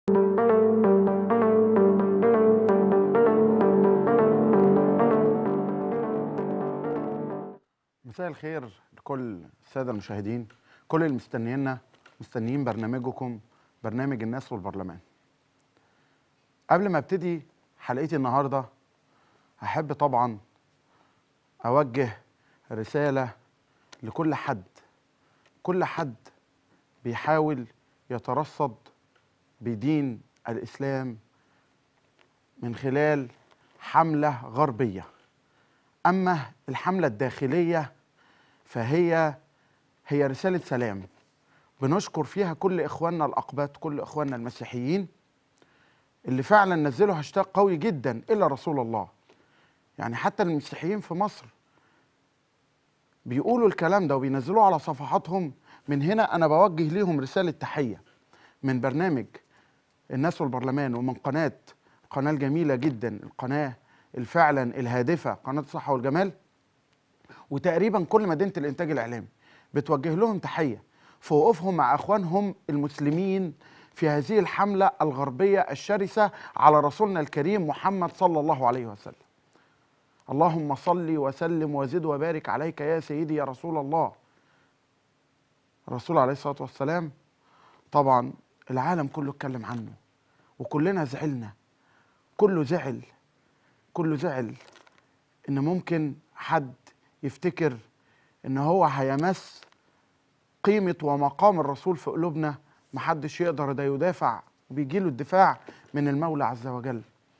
مساء الخير لكل الساده المشاهدين كل اللي مستنيينا مستنيين برنامجكم برنامج الناس والبرلمان قبل ما ابتدي حلقتي النهارده احب طبعا اوجه رساله لكل حد كل حد بيحاول يترصد بدين الاسلام من خلال حمله غربيه اما الحمله الداخليه فهي هي رساله سلام بنشكر فيها كل اخواننا الاقباط كل اخواننا المسيحيين اللي فعلا نزلوا هاشتاج قوي جدا الا رسول الله يعني حتى المسيحيين في مصر بيقولوا الكلام ده وبينزلوه على صفحاتهم من هنا انا بوجه ليهم رساله تحيه من برنامج الناس والبرلمان ومن قناه قناه الجميله جدا القناه الفعلا الهادفه قناه الصحه والجمال وتقريبا كل مدينه الانتاج الاعلامي بتوجه لهم تحيه في وقوفهم مع اخوانهم المسلمين في هذه الحمله الغربيه الشرسه على رسولنا الكريم محمد صلى الله عليه وسلم. اللهم صل وسلم وزد وبارك عليك يا سيدي يا رسول الله. الرسول عليه الصلاه والسلام طبعا العالم كله اتكلم عنه وكلنا زعلنا كله زعل كله زعل ان ممكن حد يفتكر ان هو هيمس قيمه ومقام الرسول في قلوبنا محدش يقدر ده يدافع وبيجي له الدفاع من المولى عز وجل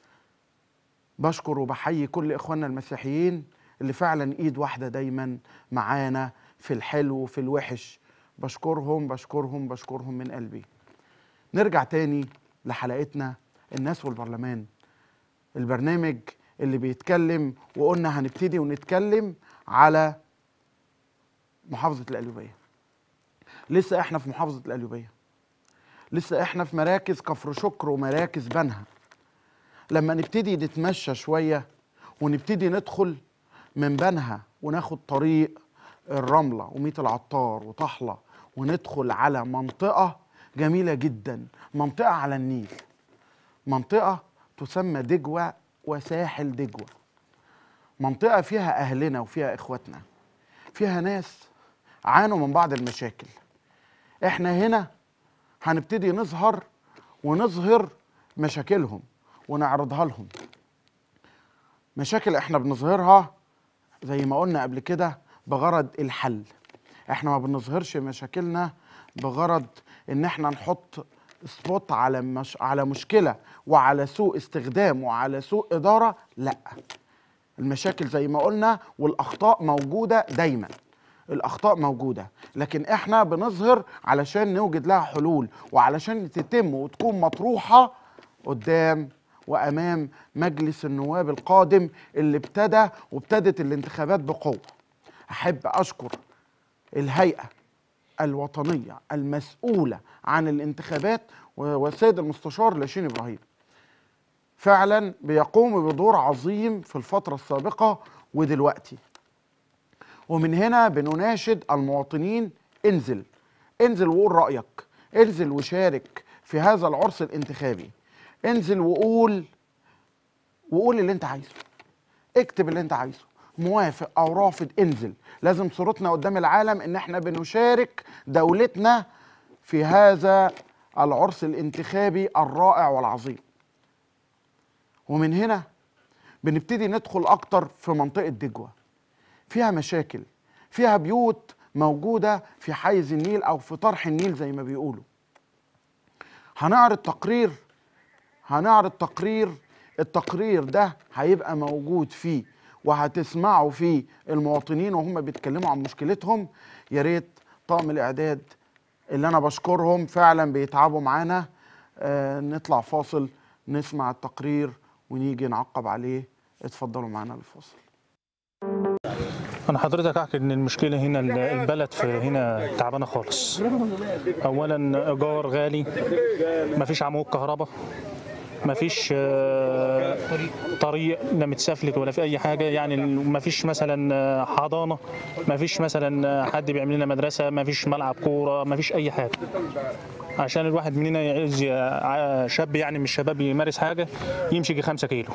بشكر وبحيي كل اخواننا المسيحيين اللي فعلا ايد واحده دايما معانا في الحلو وفي الوحش بشكرهم بشكرهم بشكرهم من قلبي نرجع تاني لحلقتنا الناس والبرلمان البرنامج اللي بيتكلم وقلنا هنبتدي ونتكلم على محافظة القليوبية لسه احنا في محافظة القليوبية لسه احنا في مراكز كفر شكر ومراكز بنها لما نبتدي نتمشى شوية ونبتدي ندخل من بنها وناخد طريق الرملة وميت العطار وطحلة وندخل على منطقة جميلة جدا منطقة على النيل منطقة تسمى دجوة وساحل دجوة منطقة فيها أهلنا وفيها إخواتنا فيها ناس عانوا من بعض المشاكل احنا هنا هنبتدي نظهر ونظهر مشاكلهم ونعرضها لهم مشاكل احنا بنظهرها زي ما قلنا قبل كده بغرض الحل احنا ما بنظهرش مشاكلنا بغرض ان احنا نحط سبوت على مش على مشكله وعلى سوء استخدام وعلى سوء اداره لا المشاكل زي ما قلنا والاخطاء موجوده دايما الاخطاء موجوده لكن احنا بنظهر علشان نوجد لها حلول وعلشان تتم وتكون مطروحه قدام وامام مجلس النواب القادم اللي ابتدى وابتدت الانتخابات بقوه احب اشكر الهيئه الوطنيه المسؤوله عن الانتخابات والسيد المستشار لاشين ابراهيم فعلا بيقوم بدور عظيم في الفتره السابقه ودلوقتي ومن هنا بنناشد المواطنين انزل انزل وقول رايك انزل وشارك في هذا العرس الانتخابي انزل وقول وقول اللي انت عايزه اكتب اللي انت عايزه موافق او رافض انزل لازم صورتنا قدام العالم ان احنا بنشارك دولتنا في هذا العرس الانتخابي الرائع والعظيم ومن هنا بنبتدي ندخل اكتر في منطقه دجوه فيها مشاكل فيها بيوت موجوده في حيز النيل او في طرح النيل زي ما بيقولوا هنعرض تقرير هنعرض تقرير التقرير ده هيبقى موجود فيه وهتسمعوا فيه المواطنين وهم بيتكلموا عن مشكلتهم يا ريت طاقم الاعداد اللي انا بشكرهم فعلا بيتعبوا معانا آه نطلع فاصل نسمع التقرير ونيجي نعقب عليه اتفضلوا معانا الفاصل انا حضرتك احكي ان المشكله هنا البلد في هنا تعبانه خالص اولا ايجار غالي مفيش عمود كهرباء مفيش آه، طريق لا متسفلت ولا في اي حاجه يعني مفيش مثلا آه، حضانه مفيش مثلا آه، حد بيعمل لنا مدرسه مفيش ملعب كوره مفيش اي حاجه عشان الواحد مننا يعيز ي- ع- شاب يعني مش شباب يمارس حاجه يمشي يجي 5 كيلو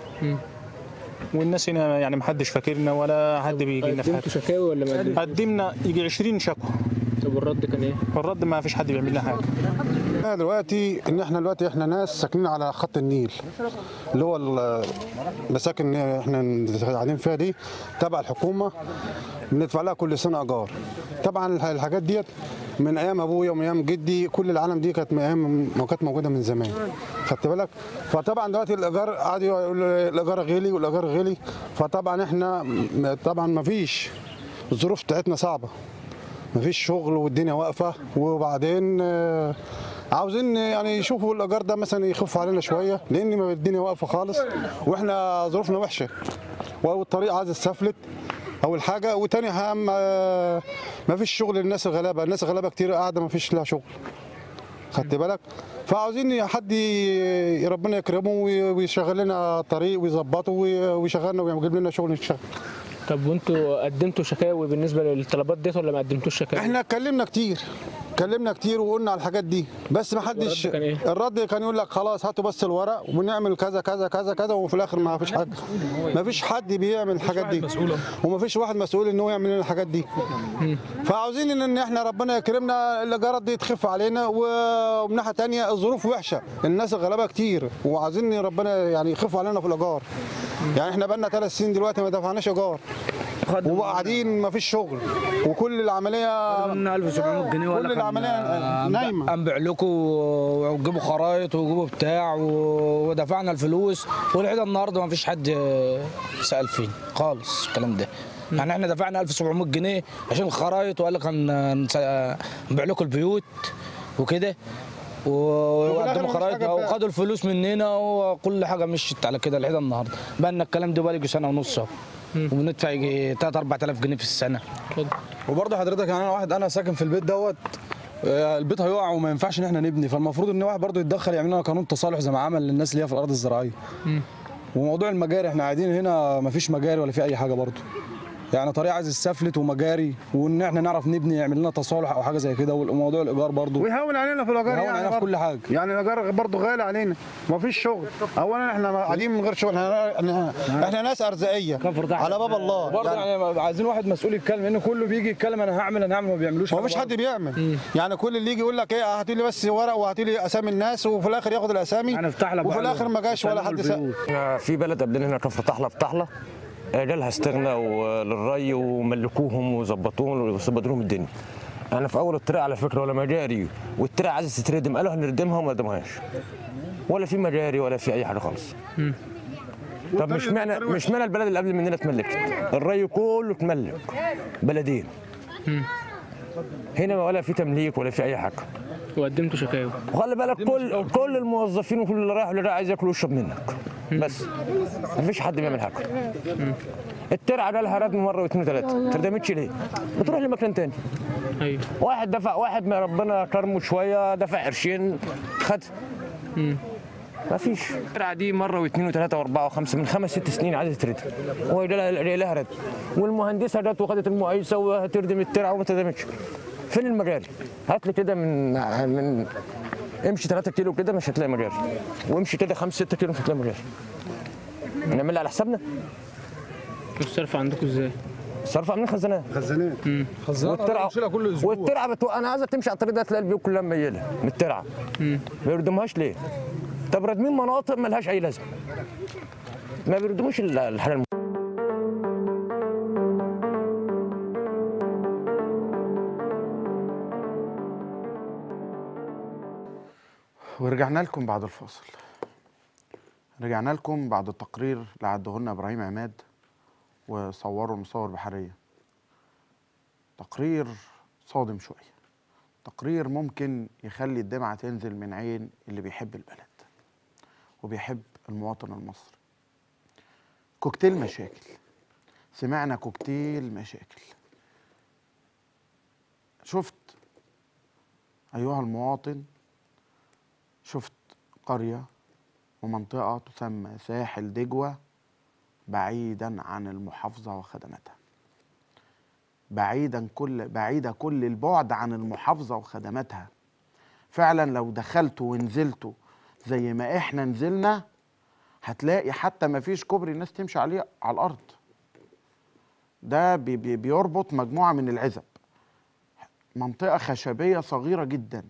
والناس هنا يعني محدش فاكرنا ولا حد بيجي لنا في قدمتوا حاجه شكاوي ولا ما قدمتوا؟ قدمنا يجي 20 شكوى طب والرد كان ايه؟ والرد ما فيش حد بيعمل لنا حاجه احنا دلوقتي ان احنا دلوقتي احنا ناس ساكنين على خط النيل اللي هو ال- المساكن اللي احنا قاعدين فيها دي تبع الحكومه بندفع لها كل سنه ايجار طبعا الح- الحاجات ديت من ايام ابويا ومن ايام جدي كل العالم دي كانت من ايام ما كانت موجوده من زمان خدت بالك فطبعا دلوقتي الايجار قعدوا يقولوا الايجار غالي والايجار غالي فطبعا احنا م- طبعا ما فيش الظروف بتاعتنا صعبه مفيش شغل والدنيا واقفه وبعدين آه، عاوزين يعني يشوفوا الايجار ده مثلا يخف علينا شويه لان ما الدنيا واقفه خالص واحنا ظروفنا وحشه والطريق عايز يستفلت اول حاجه وتاني اهم آه، مفيش شغل للناس الغلابه الناس الغلابه كتير قاعده مفيش لها شغل خدت بالك فعاوزين حد ي- ربنا يكرمه وي- ويشغل لنا طريق ويظبطه وي- ويشغلنا ويجيب لنا شغل نشتغل طب وانتوا قدمتوا شكاوي بالنسبه للطلبات ديت ولا ما قدمتوش شكاوي؟ احنا اتكلمنا كتير اتكلمنا كتير وقلنا على الحاجات دي بس ما حدش والرد كان ايه؟ الرد كان يقول لك خلاص هاتوا بس الورق ونعمل كذا كذا كذا كذا وفي الاخر ما فيش حد ما فيش حد بيعمل الحاجات دي وما فيش واحد مسؤول ان هو يعمل لنا الحاجات دي فعاوزين ان ان احنا ربنا يكرمنا الايجارات دي تخف علينا و- ومن ناحيه ثانيه الظروف وحشه الناس الغلابه كتير وعايزين ربنا يعني يخف علينا في الايجار يعني احنا بقالنا ثلاث سنين دلوقتي ما دفعناش ايجار وقاعدين ما فيش شغل وكل العمليه قلنا 1700 جنيه ولا كل كان- العملية آه، نايمة. انبع لكم وتجيبوا خرايط وتجيبوا بتاع و- ودفعنا الفلوس ولحد النهارده ما فيش حد سال فينا خالص الكلام ده يعني احنا دفعنا 1700 جنيه عشان الخرايط وقال لك هن- هنس- هنبيع لكم البيوت وكده وقدموا مفيش خرايط حاجة وخدوا الفلوس مننا وكل حاجه مشيت على كده لحد النهارده بقى لنا الكلام ده بقى يجي سنه ونص اهو وبندفع يجي 3 4000 جنيه في السنه وبرضه حضرتك يعني انا واحد انا ساكن في البيت دوت آه، البيت هيقع وما ينفعش ان احنا نبني فالمفروض ان واحد برضه يتدخل يعمل لنا قانون تصالح زي ما عمل للناس اللي هي في الارض الزراعيه وموضوع المجاري احنا قاعدين هنا ما فيش مجاري ولا في اي حاجه برضه يعني طريق عايز السفلت ومجاري وان احنا نعرف نبني يعمل لنا تصالح او حاجه زي كده وموضوع الايجار برضه ويهون علينا في الايجار يهون يعني علينا في برضه. كل حاجة. يعني الايجار برضه غالي علينا ما فيش شغل اولا احنا قاعدين من غير شغل احنا احنا, احنا ناس ارزاقيه على باب الله برضه يعني يعني عايزين واحد مسؤول يتكلم لان كله بيجي يتكلم انا هعمل انا هعمل ما بيعملوش ما حاجة فيش حد برضه. بيعمل يعني كل اللي يجي يقول لك ايه هاتوا لي بس ورق وهاتوا لي اسامي الناس وفي الاخر ياخد الاسامي هنفتح لك وفي بقى الاخر ما جاش ولا حد سأل إحنا في بلد قبلنا هنا كفر طحله في طحله آه، جالها استغنى للري وملكوهم وظبطوهم وظبطوا لهم الدنيا. انا في اول الطريق على فكره ولا مجاري والطريق عايز تتردم قالوا هنردمها وما ردمهاش. ولا في مجاري ولا في اي حاجه خالص. طب مش معنى مش معنى البلد اللي قبل مننا اتملكت الري كله اتملك بلدين هنا ولا في تمليك ولا في اي حاجه وقدمتوا شكاوي وخلي بالك كل كل الموظفين وكل اللي رايح واللي رايح عايز ياكل ويشرب منك بس مفيش حد بيعمل حاجه الترعه جالها ردم مره واثنين وثلاثه ما تردمتش ليه؟ بتروح لمكان تاني ايوه واحد دفع واحد ما ربنا كرمه شويه دفع قرشين خد ما فيش الترعه دي مره واثنين وثلاثه واربعه وخمسه من خمس ست سنين عايزه تردم وهي لها لها رد والمهندسه جت وخدت المقايسه وهتردم الترعه وما تردمتش فين المجاري؟ هات لي كده من من امشي 3 كيلو كده مش هتلاقي مجاري وامشي كده 5 6 كيلو مش هتلاقي مجاري نعملها على حسابنا الصرف عندكم ازاي؟ صرف عاملين خزانات خزانات والترعه بنشيلها كل أسبوع. والترعه بتو... انا عايزك تمشي على الطريق ده تلاقي البيوت كلها ميله من الترعه ما بيردموهاش ليه؟ طب رادمين مناطق ملهاش اي لازمه ما بيردموش ال- الحاجه الم... ورجعنا لكم بعد الفاصل رجعنا لكم بعد التقرير اللي عده لنا ابراهيم عماد وصوره المصور بحريه تقرير صادم شويه تقرير ممكن يخلي الدمعه تنزل من عين اللي بيحب البلد وبيحب المواطن المصري كوكتيل مشاكل سمعنا كوكتيل مشاكل شفت ايها المواطن شفت قرية ومنطقة تسمى ساحل دجوة بعيدا عن المحافظة وخدماتها بعيدا كل بعيدة كل البعد عن المحافظة وخدماتها فعلا لو دخلتوا ونزلتوا زي ما احنا نزلنا هتلاقي حتى ما فيش كوبري الناس تمشي عليه على الارض ده بي بي بيربط مجموعه من العزب منطقه خشبيه صغيره جدا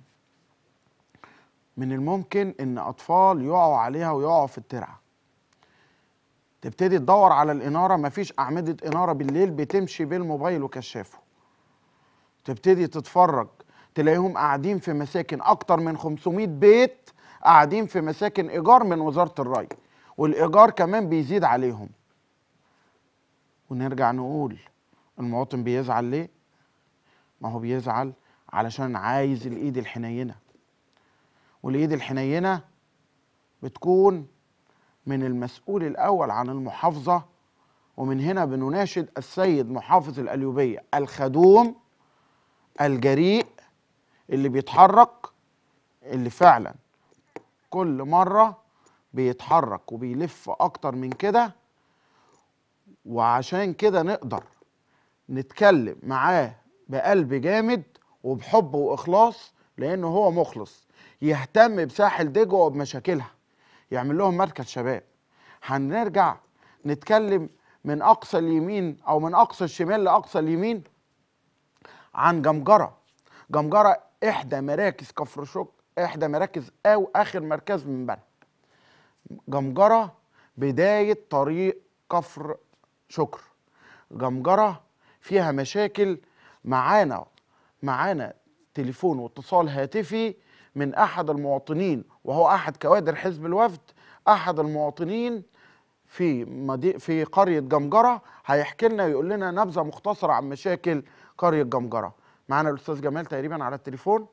من الممكن ان اطفال يقعوا عليها ويقعوا في الترعه تبتدي تدور على الاناره مفيش اعمده اناره بالليل بتمشي بالموبايل وكشافه تبتدي تتفرج تلاقيهم قاعدين في مساكن اكتر من 500 بيت قاعدين في مساكن ايجار من وزاره الري والايجار كمان بيزيد عليهم ونرجع نقول المواطن بيزعل ليه ما هو بيزعل علشان عايز الايد الحنينه والايد الحنينه بتكون من المسؤول الاول عن المحافظه ومن هنا بنناشد السيد محافظ القليوبيه الخدوم الجريء اللي بيتحرك اللي فعلا كل مره بيتحرك وبيلف اكتر من كده وعشان كده نقدر نتكلم معاه بقلب جامد وبحب واخلاص لانه هو مخلص يهتم بساحل دجوه وبمشاكلها يعمل لهم مركز شباب هنرجع نتكلم من اقصى اليمين او من اقصى الشمال لاقصى اليمين عن جمجره جمجره احدى مراكز كفر شك احدى مراكز او اخر مركز من بنها جمجره بدايه طريق كفر شكر جمجره فيها مشاكل معانا معانا تليفون واتصال هاتفي من احد المواطنين وهو احد كوادر حزب الوفد احد المواطنين في مدي... في قريه جمجره هيحكي لنا ويقول لنا نبذه مختصره عن مشاكل قريه جمجره معانا الاستاذ جمال تقريبا على التليفون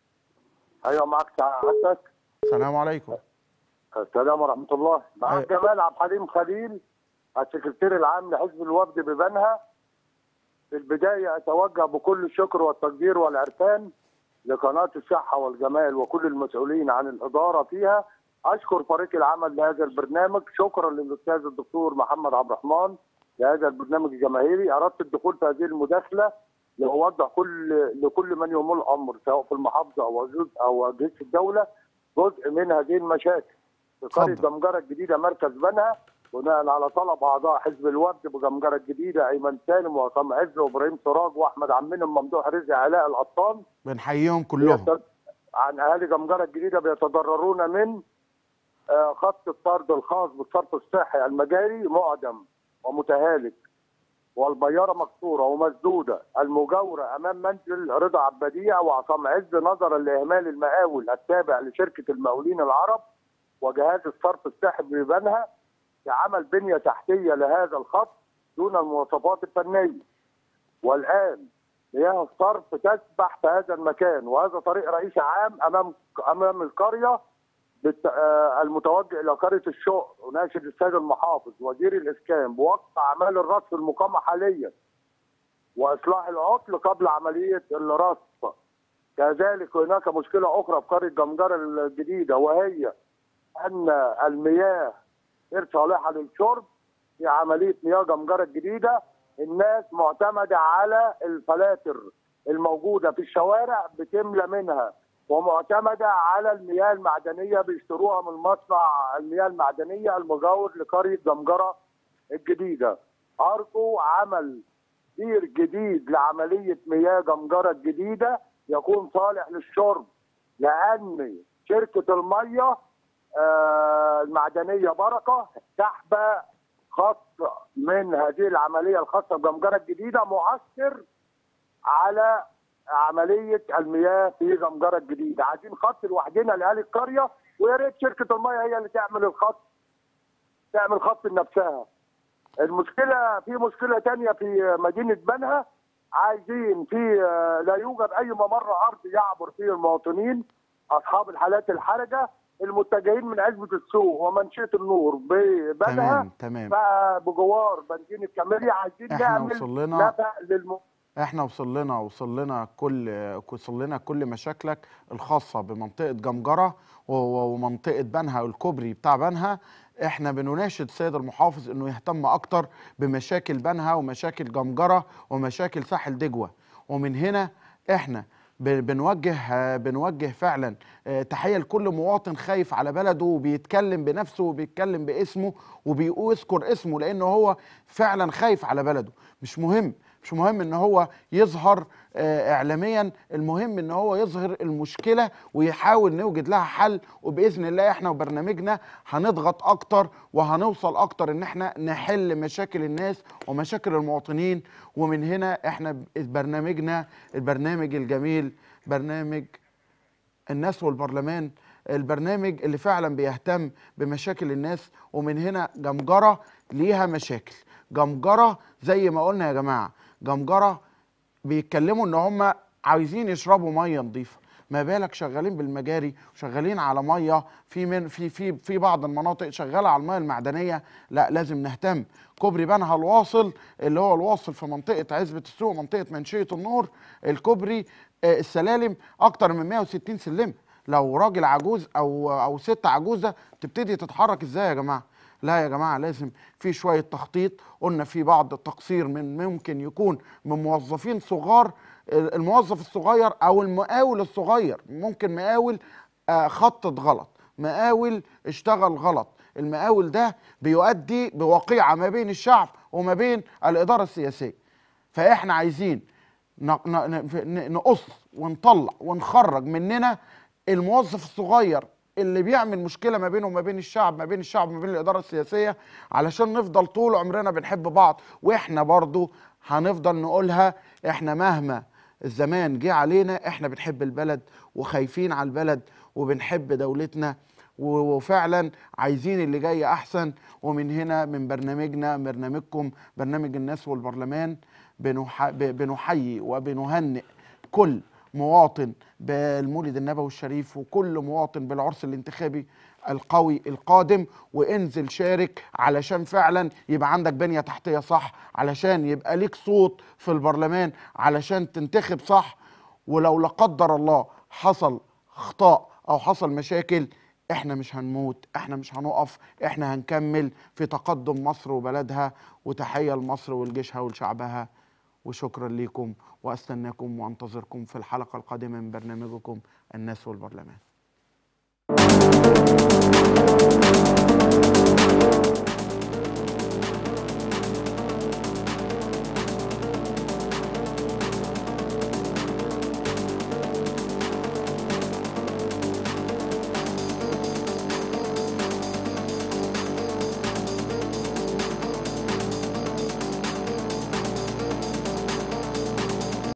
ايوه معك سعادتك السلام عليكم السلام ورحمه الله معك أيوة. جمال عبد الحليم خليل السكرتير العام لحزب الوفد ببنها في البدايه اتوجه بكل الشكر والتقدير والعرفان لقناه الصحه والجمال وكل المسؤولين عن الاداره فيها اشكر فريق العمل لهذا البرنامج شكرا للاستاذ الدكتور محمد عبد الرحمن لهذا البرنامج الجماهيري اردت الدخول في هذه المداخله لاوضح كل لكل من يهمه الامر سواء في المحافظه او جزء او اجهزه الدوله جزء من هذه المشاكل في قريه اتفضل. جمجره الجديده مركز بنها بناء على طلب اعضاء حزب الوفد بجمجره الجديده ايمن سالم وعصام عز وابراهيم سراج واحمد عمنا ممدوح رزق علاء القطان بنحييهم كلهم بيت- عن اهالي جمجره الجديده بيتضررون من آه، خط الطرد الخاص بالصرف الصحي المجاري معدم ومتهالك والبياره مكسوره ومسدوده المجاوره امام منزل رضا عبديه وعصام عز نظرا لاهمال المقاول التابع لشركه المقاولين العرب وجهاز الصرف الصحي ببنها لعمل بنيه تحتيه لهذا الخط دون المواصفات الفنيه والان مياه الصرف تسبح في هذا المكان وهذا طريق رئيسي عام امام امام القريه بالت... آه، المتوجه الى قريه الشق وناشد السيد المحافظ وزير الاسكان بوقف اعمال الرصف المقامه حاليا واصلاح العطل قبل عمليه الرصف كذلك هناك مشكله اخرى في قريه جمجره الجديده وهي ان المياه غير صالحه للشرب في عمليه مياه جمجره الجديده الناس معتمده على الفلاتر الموجوده في الشوارع بتملى منها ومعتمده على المياه المعدنيه بيشتروها من مصنع المياه المعدنيه المجاور لقريه جمجره الجديده. ارجو عمل بير جديد لعمليه مياه جمجره الجديده يكون صالح للشرب لان شركه الميه آه، المعدنيه بركه سحبه خط من هذه العمليه الخاصه بجمجره الجديده مؤثر على عمليه المياه في جمجره الجديده عايزين خط لوحدنا لاهالي القريه ويا ريت شركه المياه هي اللي تعمل الخط تعمل خط لنفسها المشكله في مشكله تانية في مدينه بنها عايزين في آه، لا يوجد اي ممر ارضي يعبر فيه المواطنين اصحاب الحالات الحرجه المتجهين من عزبه السوق ومنشيه النور ببنها تمام تمام بقى بجوار بنزين الكاميريا عايزين إحنا نعمل وصل لنا- نفق للم... احنا وصل لنا وصل لنا كل وصل لنا كل مشاكلك الخاصه بمنطقه جمجره و- و- ومنطقه بنها والكوبري بتاع بنها احنا بنناشد السيد المحافظ انه يهتم اكتر بمشاكل بنها ومشاكل جمجره ومشاكل ساحل دجوه ومن هنا احنا ب- بنوجه آه، بنوجه فعلا آه، تحيه لكل مواطن خايف على بلده وبيتكلم بنفسه وبيتكلم باسمه وبيذكر اسمه لانه هو فعلا خايف على بلده مش مهم مش مهم ان هو يظهر آه، اعلاميا المهم ان هو يظهر المشكله ويحاول نوجد لها حل وباذن الله احنا وبرنامجنا هنضغط اكتر وهنوصل اكتر ان احنا نحل مشاكل الناس ومشاكل المواطنين ومن هنا احنا برنامجنا البرنامج الجميل برنامج الناس والبرلمان البرنامج اللي فعلا بيهتم بمشاكل الناس ومن هنا جمجرة ليها مشاكل جمجرة زي ما قلنا يا جماعة جمجرة بيتكلموا ان هم عايزين يشربوا ميه نظيفه ما بالك شغالين بالمجاري وشغالين على ميه في من في في في بعض المناطق شغاله على الميه المعدنيه لا لازم نهتم كوبري بنها الواصل اللي هو الواصل في منطقه عزبه السوق منطقه منشيه النور الكوبري آه، السلالم اكتر من 160 سلم لو راجل عجوز او او ست عجوزه تبتدي تتحرك ازاي يا جماعه لا يا جماعه لازم في شويه تخطيط قلنا في بعض التقصير من ممكن يكون من موظفين صغار الموظف الصغير او المقاول الصغير ممكن مقاول آه، خطط غلط مقاول اشتغل غلط المقاول ده بيؤدي بوقيعه ما بين الشعب وما بين الاداره السياسيه فاحنا عايزين ن- ن- ن- نقص ونطلع ونخرج مننا الموظف الصغير اللي بيعمل مشكله ما بينه وما بين الشعب ما بين الشعب وما بين الاداره السياسيه علشان نفضل طول عمرنا بنحب بعض واحنا برضو هنفضل نقولها احنا مهما الزمان جه علينا احنا بنحب البلد وخايفين على البلد وبنحب دولتنا و- وفعلا عايزين اللي جاي احسن ومن هنا من برنامجنا برنامجكم برنامج الناس والبرلمان بنح- ب- بنحيي وبنهنئ كل مواطن بالمولد النبوي الشريف وكل مواطن بالعرس الانتخابي القوي القادم وانزل شارك علشان فعلا يبقى عندك بنية تحتية صح علشان يبقى ليك صوت في البرلمان علشان تنتخب صح ولو لا قدر الله حصل اخطاء او حصل مشاكل احنا مش هنموت احنا مش هنقف احنا هنكمل في تقدم مصر وبلدها وتحية لمصر ولجيشها ولشعبها وشكرا لكم واستناكم وانتظركم في الحلقة القادمة من برنامجكم الناس والبرلمان